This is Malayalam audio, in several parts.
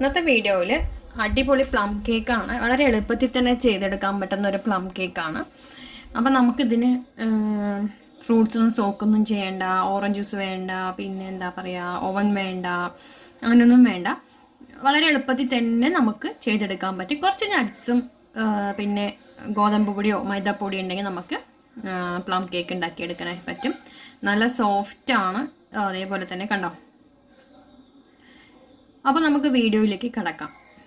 ഇന്നത്തെ വീഡിയോയിൽ അടിപൊളി പ്ലം കേക്കാണ് വളരെ എളുപ്പത്തിൽ തന്നെ ചെയ്തെടുക്കാൻ പറ്റുന്ന ഒരു പ്ലം കേക്കാണ് അപ്പം നമുക്കിതിന് ഫ്രൂട്ട്സ് ഒന്നും സോക്കൊന്നും ചെയ്യേണ്ട ഓറഞ്ച് ജ്യൂസ് വേണ്ട പിന്നെ എന്താ പറയുക ഓവൻ വേണ്ട അങ്ങനെയൊന്നും വേണ്ട വളരെ എളുപ്പത്തിൽ തന്നെ നമുക്ക് ചെയ്തെടുക്കാൻ പറ്റും കുറച്ച് നട്ട്സും പിന്നെ ഗോതമ്പ് പൊടിയോ മൈദാപ്പൊടിയോ ഉണ്ടെങ്കിൽ നമുക്ക് പ്ലം കേക്ക് ഉണ്ടാക്കിയെടുക്കാനായി പറ്റും നല്ല സോഫ്റ്റ് ആണ് അതേപോലെ തന്നെ കണ്ടോ അപ്പോൾ നമുക്ക് വീഡിയോയിലേക്ക് കിടക്കാം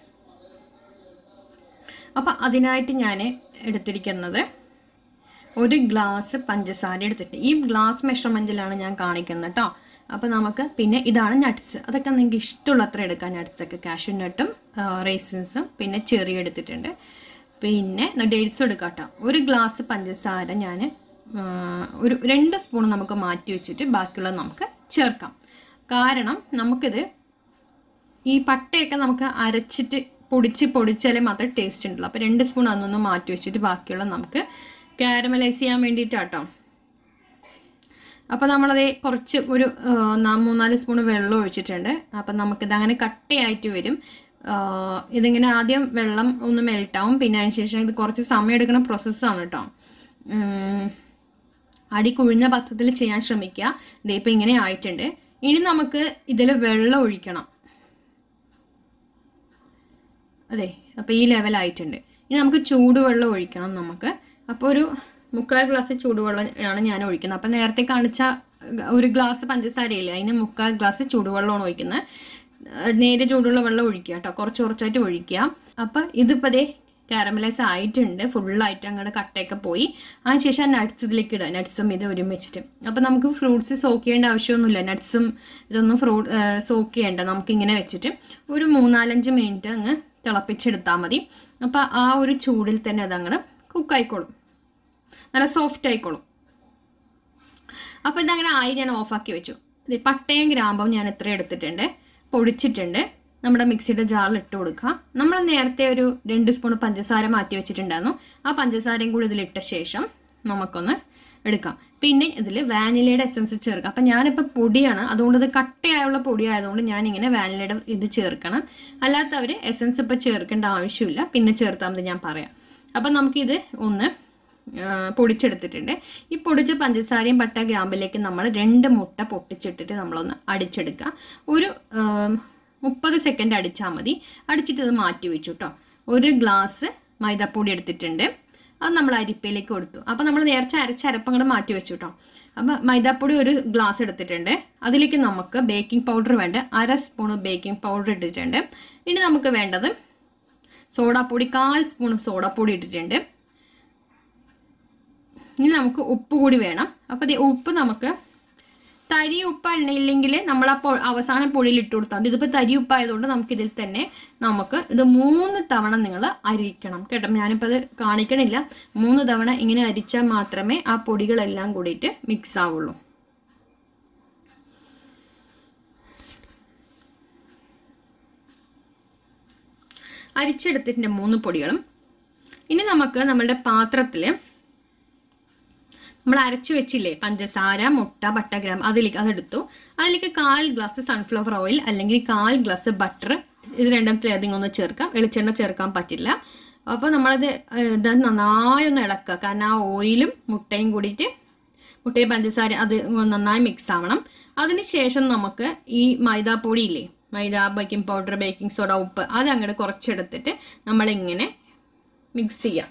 അപ്പം അതിനായിട്ട് ഞാൻ എടുത്തിരിക്കുന്നത് ഒരു ഗ്ലാസ് പഞ്ചസാര എടുത്തിട്ട് ഈ ഗ്ലാസ് മെഷർമെൻറ്റിലാണ് ഞാൻ കാണിക്കുന്നത് കേട്ടോ അപ്പോൾ നമുക്ക് പിന്നെ ഇതാണ് നട്ട്സ് അതൊക്കെ നിങ്ങൾക്ക് ഇഷ്ടമുള്ളത്ര എടുക്കാം nuts ഒക്കെ കാഷ്യൂ നട്ടും റേസിൻസും പിന്നെ ചെറിയ എടുത്തിട്ടുണ്ട് പിന്നെ ഡേറ്റ്സും എടുക്കാം കേട്ടോ ഒരു ഗ്ലാസ് പഞ്ചസാര ഞാൻ ഒരു രണ്ട് സ്പൂൺ നമുക്ക് മാറ്റി വെച്ചിട്ട് ബാക്കിയുള്ളത് നമുക്ക് ചേർക്കാം കാരണം നമുക്കിത് ഈ പട്ടയൊക്കെ നമുക്ക് അരച്ചിട്ട് പൊടിച്ച് പൊടിച്ചാലേ മാത്രമേ ടേസ്റ്റ് ഉണ്ടുള്ളൂ അപ്പോൾ രണ്ട് സ്പൂൺ അതൊന്ന് മാറ്റി വെച്ചിട്ട് ബാക്കിയുള്ള നമുക്ക് കാരമലൈസ് ചെയ്യാൻ വേണ്ടിയിട്ടാട്ടോ അപ്പോൾ നമ്മളത് കുറച്ച് ഒരു മൂന്നാല് സ്പൂൺ വെള്ളം ഒഴിച്ചിട്ടുണ്ട് അപ്പം നമുക്കിത് അങ്ങനെ കട്ടയായിട്ട് വരും ഇതിങ്ങനെ ആദ്യം വെള്ളം ഒന്ന് മെൽട്ടാവും പിന്നെ അതിന് ശേഷം ഇത് കുറച്ച് സമയം എടുക്കുന്ന പ്രോസസ്സാണ് കേട്ടോ അടി കുഴിഞ്ഞ പത്രത്തിൽ ചെയ്യാൻ ശ്രമിക്കുക ഇതിപ്പോൾ ഇങ്ങനെ ആയിട്ടുണ്ട് ഇനി നമുക്ക് ഇതിൽ വെള്ളം ഒഴിക്കണം അതെ അപ്പോൾ ഈ ലെവലായിട്ടുണ്ട് ഇനി നമുക്ക് ചൂടുവെള്ളം ഒഴിക്കണം നമുക്ക് അപ്പോൾ ഒരു മുക്കാൽ ഗ്ലാസ് ചൂടുവെള്ളം ആണ് ഞാൻ ഒഴിക്കുന്നത് അപ്പം നേരത്തെ കാണിച്ച ഒരു ഗ്ലാസ് പഞ്ചസാരയില്ലേ അതിന് മുക്കാൽ ഗ്ലാസ് ചൂടുവെള്ളമാണ് ഒഴിക്കുന്നത് നേരെ ചൂടുള്ള വെള്ളം ഒഴിക്കുക കേട്ടോ കുറച്ച് കുറച്ചായിട്ട് ഒഴിക്കുക അപ്പം ഇതിപ്പോൾ ദേ കാരമലൈസ് ആയിട്ടുണ്ട് ഫുള്ളായിട്ട് അങ്ങോട്ട് കട്ടയൊക്കെ പോയി അതിനുശേഷം നട്ട്സ് ഇതിലേക്ക് ഇടുക നട്ട്സും ഇത് ഒരുമിച്ചിട്ട് അപ്പം നമുക്ക് ഫ്രൂട്ട്സ് സോക്ക് ചെയ്യേണ്ട ആവശ്യമൊന്നുമില്ല നട്ട്സും ഇതൊന്നും ഫ്രൂട്ട് സോക്ക് ചെയ്യേണ്ട നമുക്ക് ഇങ്ങനെ വെച്ചിട്ട് ഒരു മൂന്നാലഞ്ച് മിനിറ്റ് അങ്ങ് തിളപ്പിച്ചെടുത്താൽ മതി അപ്പം ആ ഒരു ചൂടിൽ തന്നെ അതങ്ങ് കുക്കായിക്കോളും നല്ല സോഫ്റ്റ് ആയിക്കോളും അപ്പോൾ ഇതങ്ങനെ ആയി ഞാൻ ഓഫാക്കി വെച്ചു ഇത് പട്ടയും ഗ്രാമ്പവും ഞാൻ എത്ര എടുത്തിട്ടുണ്ട് പൊടിച്ചിട്ടുണ്ട് നമ്മുടെ മിക്സിയുടെ ജാറിൽ ഇട്ട് കൊടുക്കുക നമ്മൾ നേരത്തെ ഒരു രണ്ട് സ്പൂൺ പഞ്ചസാര മാറ്റി വെച്ചിട്ടുണ്ടായിരുന്നു ആ പഞ്ചസാരയും കൂടി ഇതിലിട്ട ശേഷം നമുക്കൊന്ന് എടുക്കാം പിന്നെ ഇതിൽ വാനിലയുടെ എസൻസ് ചേർക്കാം അപ്പം ഞാനിപ്പോൾ പൊടിയാണ് അതുകൊണ്ട് ഇത് കട്ടയായുള്ള പൊടി ആയതുകൊണ്ട് ഞാനിങ്ങനെ വാനിലയുടെ ഇത് ചേർക്കണം അല്ലാത്തവർ എസൻസ് ഇപ്പോൾ ചേർക്കേണ്ട ആവശ്യമില്ല പിന്നെ ചേർത്താൽ മതി ഞാൻ പറയാം അപ്പം നമുക്കിത് ഒന്ന് പൊടിച്ചെടുത്തിട്ടുണ്ട് ഈ പൊടിച്ച പഞ്ചസാരയും പട്ട ഗ്രാമ്പിലേക്ക് നമ്മൾ രണ്ട് മുട്ട പൊട്ടിച്ചിട്ടിട്ട് നമ്മളൊന്ന് അടിച്ചെടുക്കുക ഒരു മുപ്പത് സെക്കൻഡ് അടിച്ചാൽ മതി അടിച്ചിട്ട് ഇത് മാറ്റി വെച്ചു കേട്ടോ ഒരു ഗ്ലാസ് മൈദാപ്പൊടി എടുത്തിട്ടുണ്ട് അത് നമ്മൾ അരിപ്പയിലേക്ക് കൊടുത്തു അപ്പോൾ നമ്മൾ നേരത്തെ അരച്ച അരപ്പങ്ങൾ മാറ്റി വെച്ചു കേട്ടോ അപ്പം മൈദാപ്പൊടി ഒരു ഗ്ലാസ് എടുത്തിട്ടുണ്ട് അതിലേക്ക് നമുക്ക് ബേക്കിംഗ് പൗഡർ വേണ്ട അര സ്പൂൺ ബേക്കിംഗ് പൗഡർ ഇട്ടിട്ടുണ്ട് ഇനി നമുക്ക് വേണ്ടത് സോഡാപ്പൊടി കാൽ സ്പൂൺ സോഡാപ്പൊടി ഇട്ടിട്ടുണ്ട് ഇനി നമുക്ക് ഉപ്പ് കൂടി വേണം അപ്പോൾ ഉപ്പ് നമുക്ക് തരി ഉപ്പ് ഇല്ലെങ്കിൽ നമ്മൾ ആ അവസാനം പൊടിയിൽ ഇട്ട് കൊടുത്താൽ മതി ഇതിപ്പോൾ തരി ഉപ്പായതുകൊണ്ട് നമുക്ക് ഇതിൽ തന്നെ നമുക്ക് ഇത് മൂന്ന് തവണ നിങ്ങൾ അരിക്കണം കേട്ടോ ഞാനിപ്പോൾ അത് കാണിക്കണില്ല മൂന്ന് തവണ ഇങ്ങനെ അരിച്ചാൽ മാത്രമേ ആ പൊടികളെല്ലാം കൂടിയിട്ട് മിക്സ് ആവുള്ളൂ അരിച്ചെടുത്തിട്ടുണ്ട് മൂന്ന് പൊടികളും ഇനി നമുക്ക് നമ്മളുടെ പാത്രത്തിൽ നമ്മൾ അരച്ചു വെച്ചില്ലേ പഞ്ചസാര മുട്ട ബട്ടഗ്രാം അതിലേക്ക് അതെടുത്തു അതിലേക്ക് കാൽ ഗ്ലാസ് സൺഫ്ലവർ ഓയിൽ അല്ലെങ്കിൽ കാൽ ഗ്ലാസ് ബട്ടർ ഇത് രണ്ടാമത്തെ ഏതെങ്കിലും ഒന്ന് ചേർക്കാം വെളിച്ചെണ്ണ ചേർക്കാൻ പറ്റില്ല അപ്പോൾ നമ്മളത് ഇത് നന്നായി ഒന്ന് ഇളക്കുക കാരണം ആ ഓയിലും മുട്ടയും കൂടിയിട്ട് മുട്ടയും പഞ്ചസാര അത് നന്നായി മിക്സ് ആവണം അതിനുശേഷം നമുക്ക് ഈ മൈദാപ്പൊടി ഇല്ലേ മൈദ ബേക്കിംഗ് പൗഡർ ബേക്കിംഗ് സോഡ ഉപ്പ് അത് അങ്ങോട്ട് കുറച്ചെടുത്തിട്ട് നമ്മളിങ്ങനെ മിക്സ് ചെയ്യാം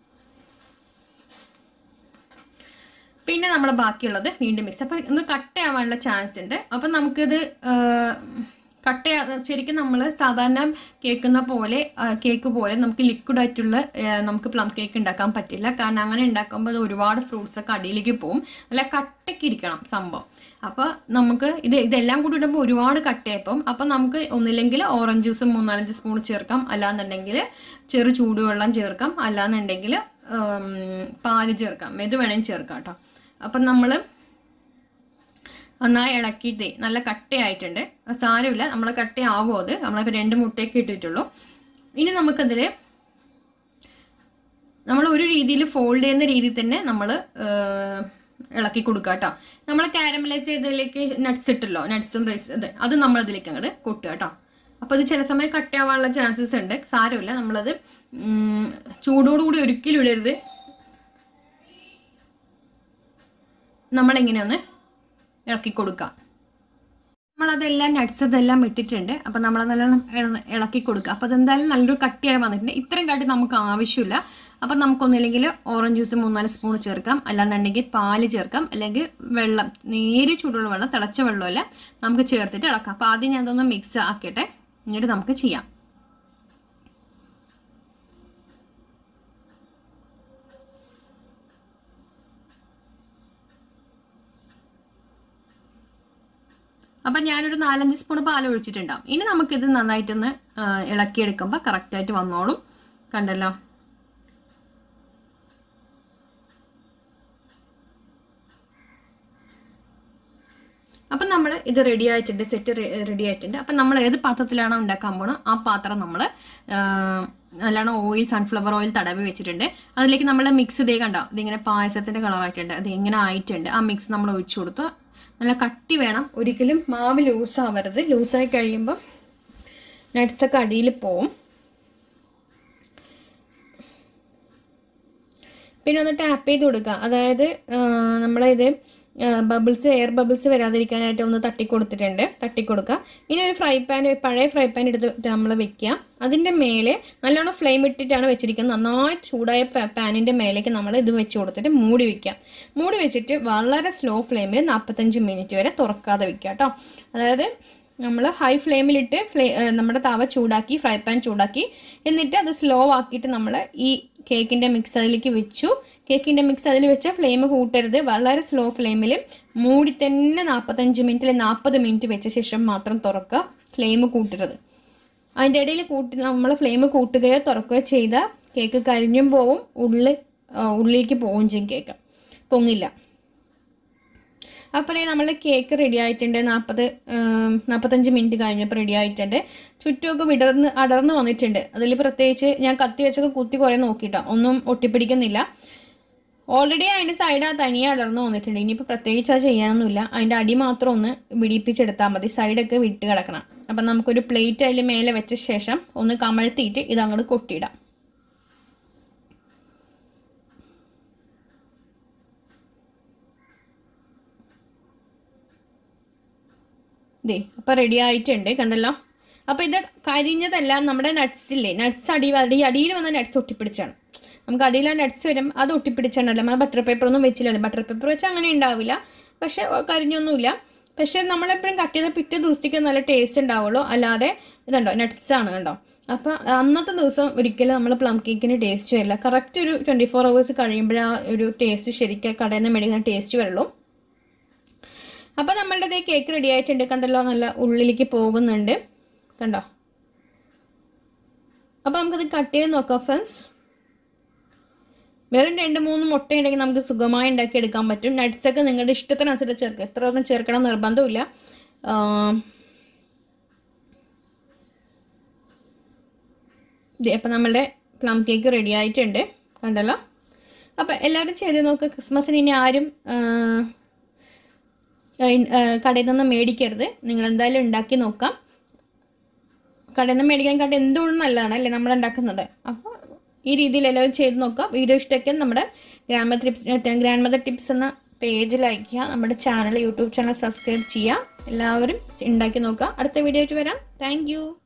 പിന്നെ നമ്മൾ ബാക്കിയുള്ളത് വീണ്ടും മിക്സ് അപ്പം ഇത് കട്ടയാവാനുള്ള ചാൻസ് ഉണ്ട് അപ്പം നമുക്കിത് കട്ട ശരിക്കും നമ്മൾ സാധാരണ കേൾക്കുന്ന പോലെ കേക്ക് പോലെ നമുക്ക് ലിക്വിഡ് ആയിട്ടുള്ള നമുക്ക് പ്ലം കേക്ക് ഉണ്ടാക്കാൻ പറ്റില്ല കാരണം അങ്ങനെ ഉണ്ടാക്കുമ്പോൾ അത് ഒരുപാട് ഫ്രൂട്ട്സ് ഒക്കെ അടിയിലേക്ക് പോകും അല്ല കട്ടയ്ക്ക് ഇരിക്കണം സംഭവം അപ്പോൾ നമുക്ക് ഇത് ഇതെല്ലാം കൂടി ഇടുമ്പോൾ ഒരുപാട് കട്ടയപ്പം അപ്പം നമുക്ക് ഒന്നില്ലെങ്കിൽ ഓറഞ്ച് ജ്യൂസ് മൂന്നാലഞ്ച് സ്പൂൺ ചേർക്കാം അല്ലാന്നുണ്ടെങ്കിൽ ചെറു ചൂടുവെള്ളം ചേർക്കാം അല്ലാന്നുണ്ടെങ്കിൽ പാല് ചേർക്കാം ഇത് വേണമെങ്കിൽ ചേർക്കാം കേട്ടോ അപ്പം നമ്മൾ നന്നായി ഇളക്കിയിട്ട് നല്ല കട്ടയായിട്ടുണ്ട് സാരമില്ല നമ്മൾ കട്ടയാവും അത് നമ്മളിപ്പോൾ രണ്ട് മുട്ടയൊക്കെ ഇട്ടിട്ടുള്ളൂ ഇനി നമുക്കതിൽ നമ്മൾ ഒരു രീതിയിൽ ഫോൾഡ് ചെയ്യുന്ന രീതിയിൽ തന്നെ നമ്മൾ ഇളക്കി കൊടുക്കുക കേട്ടോ നമ്മൾ കാരമലൈസ് ചെയ്തതിലേക്ക് നട്ട്സ് ഇട്ടല്ലോ നട്ട്സും റൈസ് ഇത് അത് നമ്മൾ അതിലേക്ക് അങ്ങോട്ട് കൊട്ടുക കേട്ടോ അപ്പോൾ ഇത് ചില സമയം കട്ടയാവാനുള്ള ചാൻസസ് ഉണ്ട് സാരമില്ല നമ്മളത് ഉം, ചൂടോടുകൂടി ഒരിക്കലും ഇടരുത് നമ്മളിങ്ങനെ ഒന്ന് ഇളക്കി കൊടുക്കാം നമ്മളതെല്ലാം നട്ട്സ് ഇതെല്ലാം ഇട്ടിട്ടുണ്ട് അപ്പം നമ്മൾ നല്ലോണം ഇള- ഇളക്കി കൊടുക്കുക അപ്പം അതെന്തായാലും നല്ലൊരു കട്ടിയായി വന്നിട്ടുണ്ട് ഇത്രയും കട്ടി നമുക്ക് ആവശ്യമില്ല അപ്പം നമുക്കൊന്നില്ലെങ്കിൽ ഓറഞ്ച് ജ്യൂസ് മൂന്നാല് സ്പൂൺ ചേർക്കാം അല്ലാന്നുണ്ടെങ്കിൽ പാല് ചേർക്കാം അല്ലെങ്കിൽ വെള്ളം നേരെ ചൂടുള്ള വെള്ളം തിളച്ച വെള്ളമല്ല നമുക്ക് ചേർത്തിട്ട് ഇളക്കാം അപ്പം ആദ്യം ഞാൻ അതൊന്ന് മിക്സ് ആക്കിയിട്ട് എന്നിട്ട് നമുക്ക് ചെയ്യാം അപ്പം ഞാനൊരു നാലഞ്ച് സ്പൂൺ പാൽ ഒഴിച്ചിട്ടുണ്ടാവും ഇനി നമുക്കിത് നന്നായിട്ടൊന്ന് ആ, ഇളക്കിയെടുക്കുമ്പോൾ കറക്റ്റായിട്ട് വന്നോളും കണ്ടല്ലോ അപ്പം നമ്മൾ ഇത് റെഡി ആയിട്ടുണ്ട് സെറ്റ് റെഡി ആയിട്ടുണ്ട് അപ്പം നമ്മൾ ഏത് പാത്രത്തിലാണോ ഉണ്ടാക്കാൻ പോണത് ആ പാത്രം നമ്മൾ നല്ലോണം ഓയിൽ സൺഫ്ലവർ ഓയിൽ തടവി വെച്ചിട്ടുണ്ട് അതിലേക്ക് നമ്മൾ മിക്സ് ഇതേ കണ്ടോ ഇതിങ്ങനെ പായസത്തിന്റെ കളറായിട്ടുണ്ട് അത് എങ്ങനെ ആയിട്ടുണ്ട് ആ മിക്സ് നമ്മൾ ഒഴിച്ചു കൊടുത്തു നല്ല കട്ടി വേണം ഒരിക്കലും മാവ് ലൂസ് ആവരുത് ലൂസായി കഴിയുമ്പോൾ nuts ഒക്കെ അടിയിൽ പോവും പിന്നെ ഒന്ന് ടാപ്പ് ചെയ്ത് കൊടുക്കുക അതായത് നമ്മളിത് ബബിൾസ് എയർ ബബിൾസ് വരാതിരിക്കാനായിട്ട് ഒന്ന് തട്ടി കൊടുത്തിട്ടുണ്ട് തട്ടി കൊടുക്കുക ഇനി ഒരു ഫ്രൈ പാൻ പഴയ ഫ്രൈ പാൻ എടുത്ത് നമ്മൾ വെക്കുക അതിൻ്റെ മേലെ നല്ലോണം ഫ്ലെയിം ഇട്ടിട്ടാണ് വെച്ചിരിക്കുന്നത് നന്നായി ചൂടായ പാനിൻ്റെ മേലേക്ക് നമ്മൾ ഇത് വെച്ച് കൊടുത്തിട്ട് മൂടി വെക്കുക മൂടി വെച്ചിട്ട് വളരെ സ്ലോ ഫ്ലെയിമിൽ നാൽപ്പത്തഞ്ച് മിനിറ്റ് വരെ തുറക്കാതെ വെക്കുക കേട്ടോ അതായത് നമ്മൾ ഹൈ ഫ്ലെയിമിലിട്ട് ഫ്ലേ ഏർ നമ്മുടെ തവ ചൂടാക്കി ഫ്രൈ പാൻ ചൂടാക്കി എന്നിട്ട് അത് സ്ലോ ആക്കിയിട്ട് നമ്മൾ ഈ കേക്കിൻ്റെ മിക്സ് അതിലേക്ക് വെച്ചു കേക്കിൻ്റെ മിക്സ് അതിൽ വെച്ച ഫ്ലെയിം കൂട്ടരുത് വളരെ സ്ലോ ഫ്ലെയിമിൽ മൂടി തന്നെ നാൽപ്പത്തഞ്ച് മിനിറ്റിൽ നാൽപ്പത് മിനിറ്റ് വെച്ച ശേഷം മാത്രം തുറക്കുക ഫ്ലെയിം കൂട്ടരുത് അതിൻ്റെ ഇടയിൽ കൂട്ടി നമ്മൾ ഫ്ലെയിം കൂട്ടുകയോ തുറക്കുകയോ ചെയ്താൽ കേക്ക് കരിഞ്ഞും പോവും ഉള്ളിൽ ആ, ഉള്ളിലേക്ക് പോവുകയും ചെയ്യും കേക്ക് പൊങ്ങില്ല അപ്പോൾ നമ്മൾ കേക്ക് റെഡി ആയിട്ടുണ്ട് നാൽപ്പത് നാൽപ്പത്തഞ്ച് മിനിറ്റ് കഴിഞ്ഞപ്പോൾ റെഡി ആയിട്ടുണ്ട് ചുറ്റുമൊക്കെ വിടർന്ന് അടർന്ന് വന്നിട്ടുണ്ട് അതിൽ പ്രത്യേകിച്ച് ഞാൻ കത്തി വെച്ചൊക്കെ കുത്തി കുറേ നോക്കിട്ടോ ഒന്നും ഒട്ടിപ്പിടിക്കുന്നില്ല ഓൾറെഡി അതിൻ്റെ സൈഡ് ആ തനിയെ അടർന്ന് വന്നിട്ടുണ്ട് ഇനിയിപ്പോൾ പ്രത്യേകിച്ച് അത് ചെയ്യാനൊന്നുമില്ല അതിൻ്റെ അടി മാത്രം ഒന്ന് പിടിപ്പിച്ചെടുത്താൽ മതി സൈഡൊക്കെ വിട്ട് കിടക്കണം അപ്പം നമുക്കൊരു പ്ലേറ്റ് അതിൽ മേലെ വെച്ച ശേഷം ഒന്ന് കമഴ്ത്തിയിട്ട് ഇത് അങ്ങോട്ട് കൊട്ടിയിടാം ദേ അപ്പൊ റെഡി ആയിട്ടുണ്ട് കണ്ടല്ലോ അപ്പൊ ഇത് കരിഞ്ഞതല്ല നമ്മുടെ നട്ട്സ് ഇല്ലേ നട്ട്സ് അടി അടി അടിയിൽ വന്ന നട്ട്സ് ഒട്ടിപ്പിടിച്ചാണ് നമുക്ക് അടിയിൽ ആ നട്ട്സ് വരും അത് ഒട്ടിപ്പിടിച്ചാണല്ലോ നമ്മൾ ബട്ടർ പേപ്പർ ഒന്നും വെച്ചില്ലല്ലോ ബട്ടർ പേപ്പർ വെച്ചാൽ അങ്ങനെ ഉണ്ടാവില്ല പക്ഷെ കരിഞ്ഞൊന്നുമില്ല പക്ഷെ നമ്മളെപ്പോഴും കട്ട് ചെയ്ത പിറ്റേ ദിവസത്തേക്ക് നല്ല ടേസ്റ്റ് ഉണ്ടാവുള്ളൂ അല്ലാതെ ഇതുണ്ടോ നട്ട്സ് ആണ് കണ്ടോ അപ്പൊ അന്നത്തെ ദിവസം ഒരിക്കലും നമ്മൾ പ്ലം കേക്കിന് ടേസ്റ്റ് വരില്ല കറക്റ്റ് ഒരു ട്വന്റി ഫോർ അവേഴ്സ് കഴിയുമ്പോഴേ ആ ഒരു ടേസ്റ്റ് ശരിക്കും കടയിൽ നിന്ന് മേടിക്കുന്ന ടേസ്റ്റ് വരുള്ളൂ അപ്പൊ നമ്മളുടെ കേക്ക് റെഡി ആയിട്ടുണ്ട് കണ്ടല്ലോ നല്ല ഉള്ളിലേക്ക് പോകുന്നുണ്ട് കണ്ടോ അപ്പൊ നമുക്കത് കട്ട് ചെയ്ത് നോക്കാം ഫ്രണ്ട്സ് വെറും രണ്ട് മൂന്ന് മുട്ട ഉണ്ടെങ്കിൽ നമുക്ക് സുഖമായി ഉണ്ടാക്കി എടുക്കാൻ പറ്റും നട്ട്സ് ഒക്കെ നിങ്ങളുടെ ഇഷ്ടത്തിനനുസരിച്ച് ചേർക്കുക എത്ര ഒന്നും ചേർക്കണം എന്ന് നിർബന്ധമില്ല ആം. ദേ, അപ്പൊ നമ്മളുടെ പ്ലം കേക്ക് റെഡി ആയിട്ടുണ്ട് കണ്ടല്ലോ അപ്പൊ എല്ലാവരും ചെയ്ത് നോക്കുക ക്രിസ്മസിന് ഇനി ആരും ആ, ഇൻ- ആ, കടയിൽ നിന്ന് മേടിക്കരുത് നിങ്ങൾ എന്തായാലും ഉണ്ടാക്കി നോക്കാം കടയിൽ നിന്ന് മേടിക്കാൻ കണ്ട എന്തുകൊണ്ടും നല്ലതാണ് അല്ലേ നമ്മൾ ഉണ്ടാക്കുന്നത് അപ്പോൾ ഈ രീതിയിൽ എല്ലാവരും ചെയ്ത് നോക്കാം വീഡിയോ ഇഷ്ടമൊക്കെ നമ്മുടെ grand tips grandmother tips എന്ന പേജ് ലൈക്ക് ചെയ്യുക നമ്മുടെ ചാനൽ യൂട്യൂബ് ചാനൽ സബ്സ്ക്രൈബ് ചെയ്യുക എല്ലാവരും ഉണ്ടാക്കി നോക്കുക അടുത്ത വീഡിയോ ആയിട്ട് വരാം താങ്ക്